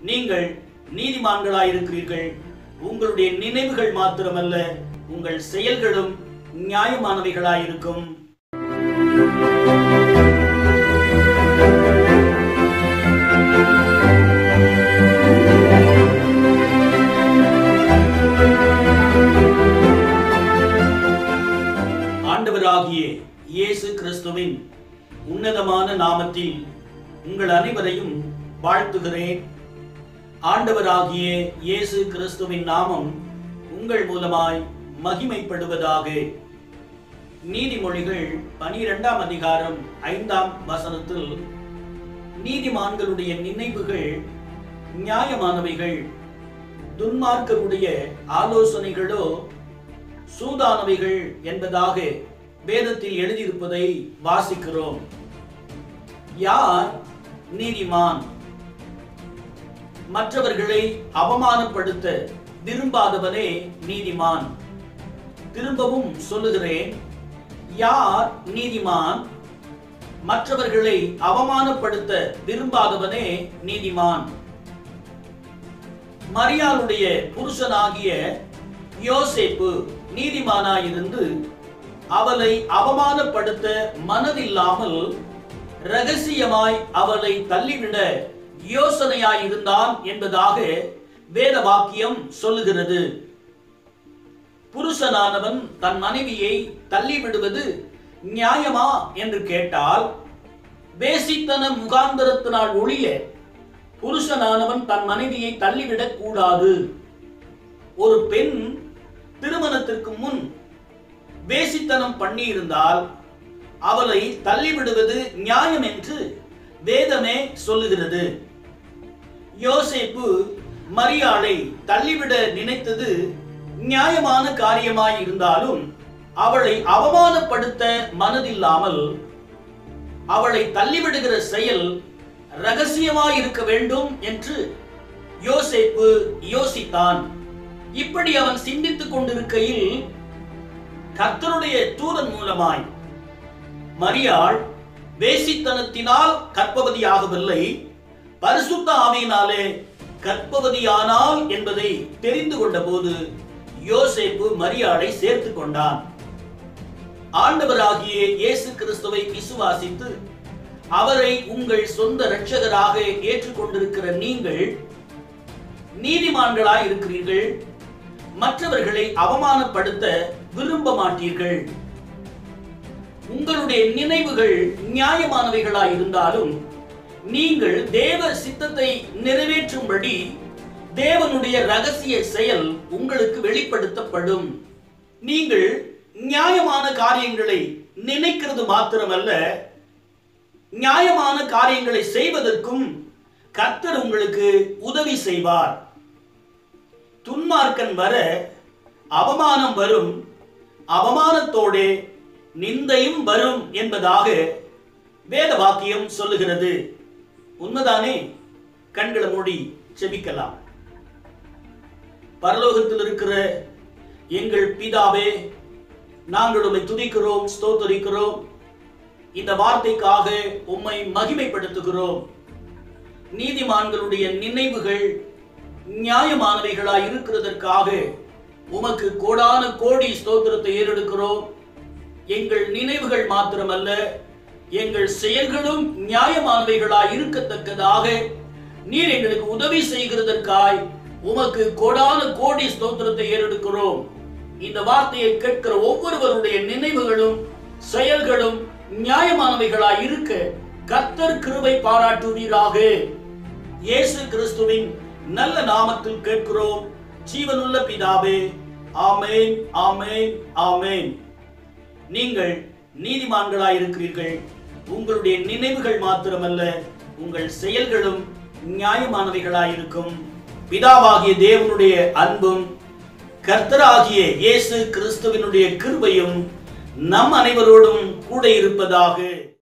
நீங்கள் நீதிமான்களாயிருக்கிறீர்கள் உங்களுடைய நினைவுகள் மாத்திரமல்ல உங்கள் செயல்களும் நியாயமானவைகளாயிருக்கும் ஆண்டவராகிய இயேசு கிறிஸ்துவின் உன்னதமான நாமத்தில் உங்கள் அனைவரையும் வாழ்த்துகிறேன் ஆண்டவராகிய இயேசு கிறிஸ்துவின் நாமம் உங்கள் மூலமாய் மகிமைப்படுவதாக நீதிமொழிகள் பனிரெண்டாம் அதிகாரம் ஐந்தாம் வசனத்தில் நீதிமான்களுடைய நினைவுகள் நியாயமானவைகள் துன்மார்க்கருடைய ஆலோசனைகளோ சூதானவைகள் என்பதாக வேதத்தில் எழுதியிருப்பதை வாசிக்கிறோம் யார் நீதிமான் மற்றவர்களை அவமானப்படுத்த விரும்பாதவனே நீதிமான் திரும்பவும் சொல்லுகிறேன் யார் நீதிமான் மற்றவர்களை அவமானப்படுத்த விரும்பாதவனே நீதிமான் மரியாளுடைய புருஷனாகிய யோசேப்பு நீதிமானாயிருந்து அவளை அவமானப்படுத்த மனதில்லாமல் ரகசியமாய் அவளை தள்ளிவிட யோசனையாயிருந்தான் என்பதாக வேத வாக்கியம் சொல்லுகிறது புருஷனானவன் தன் மனைவியை தள்ளிவிடுவது நியாயமா என்று கேட்டால் வேசித்தன முகாந்தரத்தினால் ஒழிய புருஷனானவன் தன் மனைவியை தள்ளிவிடக் கூடாது ஒரு பெண் திருமணத்திற்கு முன் வேசித்தனம் பண்ணியிருந்தால் அவளை தள்ளிவிடுவது நியாயம் என்று வேதமே சொல்லுகிறது யோசேப்பு மரியாளை தள்ளிவிட நினைத்தது நியாயமான காரியமாய் இருந்தாலும் அவளை அவமானப்படுத்த மனதில்லாமல் அவளை தள்ளிவிடுகிற செயல் ரகசியமாய் இருக்க வேண்டும் என்று யோசேப்பு யோசித்தான் இப்படி அவன் சிந்தித்துக் கொண்டிருக்கையில் கர்த்தருடைய தூதன் மூலமாய் மரியாள் வேசித்தனத்தினால் கற்பவதியாகவில்லை பரிசுத்த ஆவியினாலே கற்பவதியானால் என்பதை தெரிந்து கொண்ட போது யோசேப்பு மரியாளை சேர்த்து கொண்டான் ஆண்டவராகிய இயேசு கிறிஸ்துவை விசுவாசித்து அவரை உங்கள் சொந்த இரட்சகராக ஏற்றுக்கொண்டிருக்கிற நீங்கள் நீதிமான்களாய் இருக்கிறீர்கள் மற்றவர்களை அவமானப்படுத்த விரும்ப மாட்டீர்கள் உங்களுடைய நினைவுகள் நியாயமானவைகளாய் இருந்தாலும் நீங்கள் தேவ சித்தத்தை நிறைவேற்றும்படி தேவனுடைய ரகசிய செயல் உங்களுக்கு வெளிப்படுத்தப்படும் நீங்கள் நியாயமான காரியங்களை நினைக்கிறது மாத்திரமல்ல நியாயமான காரியங்களை செய்வதற்கும் கர்த்தர் உங்களுக்கு உதவி செய்வார் துன்மார்க்கன் வர அவமானம் வரும் அவமானத்தோடே நிந்தையும் வரும் என்பதாக வேத வாக்கியம் சொல்லுகிறது உண்மைதானே கண்களை மூடி செபிக்கலாம் பரலோகத்தில் இருக்கிற எங்கள் பிதாவே நாங்கள் உம்மை துதிக்கிறோம் ஸ்தோத்தரிக்கிறோம் இந்த வார்த்தைக்காக உம்மை மகிமைப்படுத்துகிறோம் நீதிமான்களுடைய நினைவுகள் நியாயமானவைகளாய் இருக்கிறதற்காக உமக்கு கோடான கோடி ஸ்தோத்திரத்தை ஏறெடுக்கிறோம் எங்கள் நினைவுகள் மாத்திரமல்ல எங்கள் செயல்களும் நியாயமானவைகளாய் இருக்கத்தக்கதாக நீர் எங்களுக்கு உதவி செய்கிறதற்காய் உமக்கு கோடான கோடி ஸ்தோத்திரத்தை ஏறெடுக்கிறோம் இந்த வார்த்தையை கேட்கிற ஒவ்வொருவருடைய நினைவுகளும் செயல்களும் நியாயமானவைகளாய் இருக்க கர்த்தர் கிருபை பாராட்டுவீராக இயேசு கிறிஸ்துவின் நல்ல நாமத்தில் கேட்கிறோம் ஜீவனுள்ள பிதாவே ஆமேன் ஆமேன் ஆமேன் நீங்கள் நீதிமான்களாய் இருக்கிறீர்கள் உங்களுடைய நினைவுகள் மாத்திரமல்ல உங்கள் செயல்களும் நியாயமானவைகளாயிருக்கும் பிதாவாகிய தேவனுடைய அன்பும் கர்த்தராகிய இயேசு கிறிஸ்துவினுடைய கிருபையும் நம் அனைவரோடும் கூட இருப்பதாக